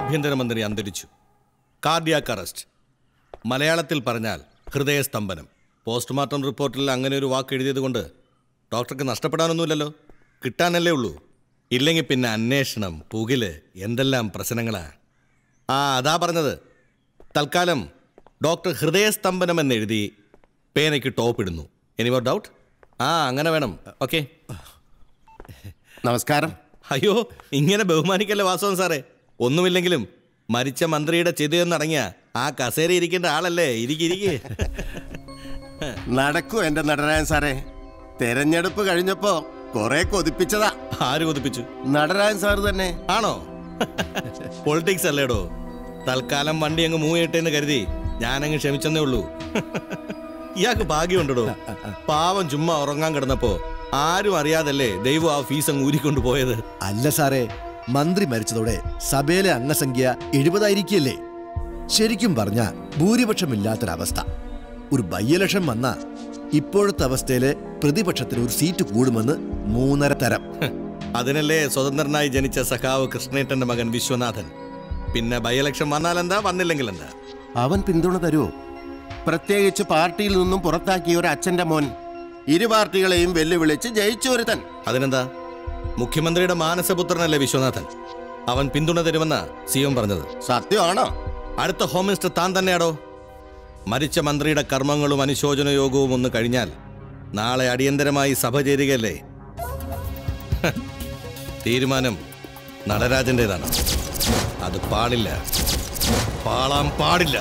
ആഭ്യന്തരമന്ത്രി അന്തരിച്ചു cardiac arrest മലയാളത്തിൽ പറഞ്ഞാൽ ഹൃദയസ്തംഭനം പോസ്റ്റ്മോർട്ടം റിപ്പോർട്ടിൽ അങ്ങനെ ഒരു വാക്ക് എഴുതിയത് കൊണ്ട് ഡോക്ടർക്ക് നഷ്ടപ്പെടാനൊന്നുമില്ലല്ലോ കിട്ടാനല്ലേ ഉള്ളൂ ഇല്ലെങ്കിൽ പിന്നെ അന്വേഷണം പുകില് എന്തെല്ലാം പ്രശ്നങ്ങളാ ആ അതാ പറഞ്ഞത് തൽക്കാലം ഡോക്ടർ ഹൃദയസ്തംഭനം എന്നെഴുതി പേനയ്ക്ക് ടോപ്പ് ഇടുന്നു എനി മോർ ഡൗട്ട് ആ അങ്ങനെ വേണം ഓക്കെ നമസ്കാരം അയ്യോ ഇങ്ങനെ ബഹുമാനിക്കല്ലേ വാസവൻ സാറേ ഒന്നുമില്ലെങ്കിലും മരിച്ച മന്ത്രിയുടെ ചെതിയൊന്നിറങ്ങിയ ആ കസേര ഇരിക്കേണ്ട ആളല്ലേ ഇരിക്കിരിക്കേ നടക്കൂ എന്റെ നടരാജൻ സാറേ തെരഞ്ഞെടുപ്പ് കഴിഞ്ഞപ്പോ കുറെ കൊതിപ്പിച്ചതാ ആര് കൊതിപ്പിച്ചു നടരാജൻ സാർ തന്നെ ആണോ പൊളിറ്റിക്സ് അല്ലേടോ തൽക്കാലം വണ്ടി അങ്ങ് മൂവ് ചെയ്യട്ടെ കരുതി ഞാനങ്ങ് ക്ഷമിച്ചെന്നേ ഉള്ളൂ ഇയാൾക്ക് ഭാഗ്യമുണ്ടോ പാവം ചുമ്മാ ഉറങ്ങാൻ കിടന്നപ്പോ ആരും അറിയാതല്ലേ ദൈവം ആ ഫീസ് അങ്ങ് ഊരിക്കൊണ്ടു പോയത് അല്ല സാറേ മന്ത്രി മരിച്ചതോടെ സഭയിലെ അംഗസംഖ്യ എഴുപതായിരിക്കല്ലേ ശരിക്കും പറഞ്ഞ ഭൂരിപക്ഷമില്ലാത്തൊരവസ്ഥ ഒരു ബൈ ഇലക്ഷൻ വന്ന ഇപ്പോഴത്തെ അവസ്ഥയില് പ്രതിപക്ഷത്തിന് ഒരു സീറ്റ് കൂടുമെന്ന് മൂന്നര തരം അതിനല്ലേ സ്വതന്ത്രനായി ജനിച്ച സഖാവ് കൃഷ്ണേട്ടന്റെ മകൻ വിശ്വനാഥൻ പിന്നെ ബൈ ഇലക്ഷൻ വന്നാൽ എന്താ വന്നില്ലെങ്കിൽ എന്താ അവൻ പിന്തുണ തരുമോ പ്രത്യേകിച്ച് പാർട്ടിയിൽ നിന്നും പുറത്താക്കിയ ഒരു അച്ഛന്റെ മോൻ ഇരു പാർട്ടികളെയും വെല്ലുവിളിച്ച് ജയിച്ചൊരുത്തൻ അതിനെന്താ മുഖ്യമന്ത്രിയുടെ മാനസപുത്രനല്ലേ വിശ്വനാഥൻ അവൻ പിന്തുണ തരുമെന്ന സി എം പറഞ്ഞത് സത്യമാണോ അടുത്ത ഹോം മിനിസ്റ്റർ താൻ തന്നെയാടോ മരിച്ച മന്ത്രിയുടെ കർമ്മങ്ങളും അനുശോചന യോഗവും ഒന്ന് കഴിഞ്ഞാൽ നാളെ അടിയന്തരമായി സഭ ചേരുകയല്ലേ ഹ, തീരുമാനം നടരാജന്റേതാണ് അത് പാടില്ല പാളാൻ പാടില്ല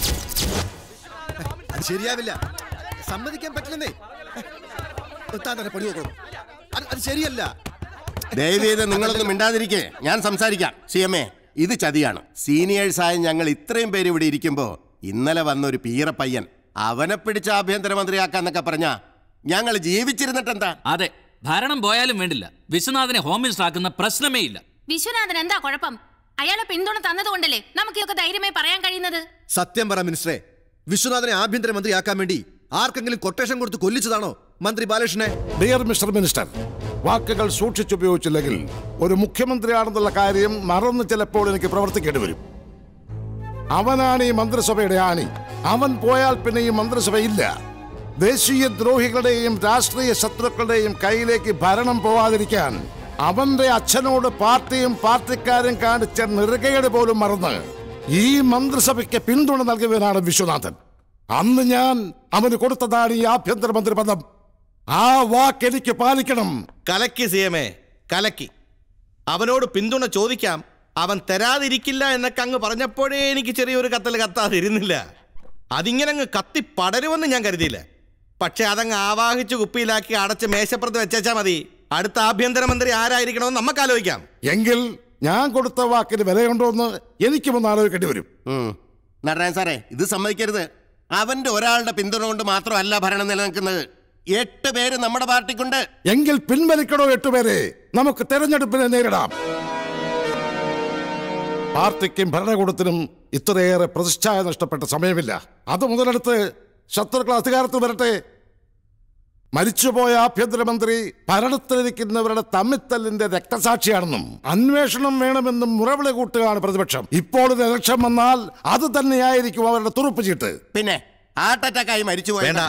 അത് ശരിയാവില്ല സമ്മതിക്കാൻ പറ്റില്ലെന്നേ താൻ തന്നെ പണി നോക്കണം അത് അത് ശരിയല്ല ദയവേത് നിങ്ങളൊന്നും മിണ്ടാതിരിക്കേ ഞാൻ സംസാരിക്കാം സി എം എ ഇത് ചതിയാണ് സീനിയേഴ്സായ ഞങ്ങൾ ഇത്രയും പേര് ഇവിടെ ഇരിക്കുമ്പോ ഇന്നലെ വന്ന ഒരു പീറപ്പയ്യൻ അവനെ പിടിച്ച് ആഭ്യന്തരമന്ത്രിയാക്കാന്നൊക്കെ പറഞ്ഞ ഞങ്ങൾ ജീവിച്ചിരുന്നിട്ടെന്താ അതെ ഭരണം പോയാലും വേണ്ടില്ല വിശ്വനാഥനെ ഹോം മിനിസ്റ്റർ ആക്കുന്ന പ്രശ്നമേ ഇല്ല വിശ്വനാഥൻ എന്താ കുഴപ്പം അയാളെ പിന്തുണ തന്നതുകൊണ്ടല്ലേ നമുക്കൊക്കെ ധൈര്യമായി പറയാൻ കഴിയുന്നത് സത്യം പറ മിനിസ്റ്ററെ വിശ്വനാഥനെ ആഭ്യന്തരമന്ത്രിയാക്കാൻ വേണ്ടി ആർക്കെങ്കിലും കൊട്ടേഷൻ കൊടുത്ത് കൊല്ലിച്ചതാണോ മന്ത്രി ബാലകൃഷ്ണനെ ഡിയർ മിസ്റ്റർ മിനിസ്റ്റർ വാക്കുകൾ സൂക്ഷിച്ചുപയോഗിച്ചില്ലെങ്കിൽ ഒരു മുഖ്യമന്ത്രിയാണെന്നുള്ള കാര്യം മറന്ന് ചിലപ്പോൾ എനിക്ക് പ്രവർത്തിക്കേണ്ടി വരും അവനാണ് ഈ മന്ത്രിസഭയുടെ ആണി അവൻ പോയാൽ പിന്നെ ഈ മന്ത്രിസഭ ഇല്ല ദേശീയ ദ്രോഹികളുടെയും രാഷ്ട്രീയ ശത്രുക്കളുടെയും കയ്യിലേക്ക് ഭരണം പോവാതിരിക്കാൻ അവന്റെ അച്ഛനോട് പാർട്ടിയും പാർട്ടിക്കാരും കാണിച്ച നെറുകയുടെ പോലും മറന്ന് ഈ മന്ത്രിസഭയ്ക്ക് പിന്തുണ നൽകിയവനാണ് വിശ്വനാഥൻ അന്ന് ഞാൻ അവന് കൊടുത്തതാണ് ഈ ആഭ്യന്തരമന്ത്രി പദം ആ വാക്ക് എനിക്ക് പാലിക്കണം കലക്കി സി എം എ കലക്കി അവനോട് പിന്തുണ ചോദിക്കാം അവൻ തരാതിരിക്കില്ല എന്നൊക്കെ അങ്ങ് പറഞ്ഞപ്പോഴേ എനിക്ക് ചെറിയൊരു കത്തൽ കത്താതിരുന്നില്ല അതിങ്ങനെ അങ്ങ് കത്തി പടരുമെന്ന് ഞാൻ കരുതിയില്ല പക്ഷെ അതങ്ങ് ആവാഹിച്ച് കുപ്പിയിലാക്കി അടച്ച് മേശപ്പുറത്ത് വെച്ചേച്ചാ മതി അടുത്ത ആഭ്യന്തരമന്ത്രി ആരായിരിക്കണമെന്ന് നമുക്ക് ആലോചിക്കാം എങ്കിൽ ഞാൻ കൊടുത്ത വാക്കിന് വിലയുണ്ടോ എന്ന് എനിക്കും ഒന്ന് ആലോചിക്കേണ്ടി വരും ഉം. നടരാജൻ സാറേ ഇത് സമ്മതിക്കരുത് അവന്റെ ഒരാളുടെ പിന്തുണ കൊണ്ട് മാത്രമല്ല ഭരണം നിലനിൽക്കുന്നത് എട്ട് പേര് നമ്മുടെ പാർട്ടിക്കുണ്ട് എങ്കിൽ പിൻവലിക്കണോ എട്ടുപേരെ നമുക്ക് തെരഞ്ഞെടുപ്പിനെ നേരിടാം പാർട്ടിക്കും ഭരണകൂടത്തിനും ഇത്രയേറെ പ്രതിഷ്ഠായ നഷ്ടപ്പെട്ട സമയമില്ല അത് മുതലെടുത്ത് ശത്രുക്കൾ അധികാരത്തിൽ വരട്ടെ മരിച്ചുപോയ ആഭ്യന്തരമന്ത്രി ഭരണത്തിലിരിക്കുന്നവരുടെ തമ്മിത്തല്ലിന്റെ രക്തസാക്ഷിയാണെന്നും അന്വേഷണം വേണമെന്നും മുറവിളി കൂട്ടുകയാണ് പ്രതിപക്ഷം ഇപ്പോൾ ഒരു ഇലക്ഷൻ വന്നാൽ അത് തന്നെയായിരിക്കും അവരുടെ തുറുപ്പ് ചീട്ട് പിന്നെ ഹാർട്ട് അറ്റാക്കായി മരിച്ചുപോയ വേണ്ട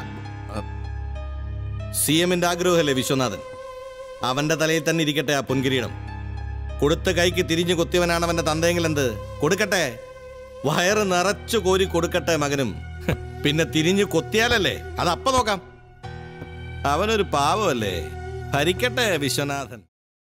സി എമ്മിന്റെ ആഗ്രഹമല്ലേ വിശ്വനാഥൻ അവന്റെ തലയിൽ തന്നെ ഇരിക്കട്ടെ ആ പൊൻകിരീടം കൊടുത്ത കൈക്ക് തിരിഞ്ഞു കൊത്തിയവനാണ് അവന്റെ തന്തയെങ്കിൽ എന്ത് കൊടുക്കട്ടെ വയറ് നിറച്ചു കോരി കൊടുക്കട്ടെ മകനും ഹ്, പിന്നെ തിരിഞ്ഞു കൊത്തിയാലല്ലേ അത് അപ്പ നോക്കാം അവനൊരു പാവമല്ലേ ഭരിക്കട്ടെ വിശ്വനാഥൻ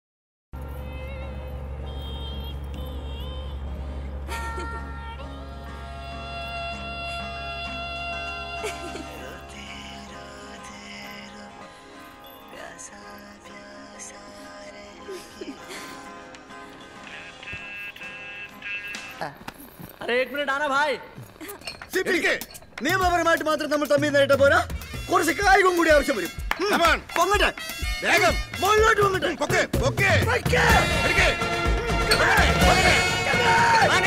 അരെ एक मिनट आना भाई നിയമപരമായിട്ട് മാത്രം നമ്മൾ തമ്മിൽ നേരിട്ട പോരാ കുറച്ച് കായികം കൂടി ആവശ്യം വരും ഉം. പൊങ്ങട്ടെ വേഗം മുകളിലോട്ട് പൊങ്ങട്ടെ പൊക്കെ പൊക്കെ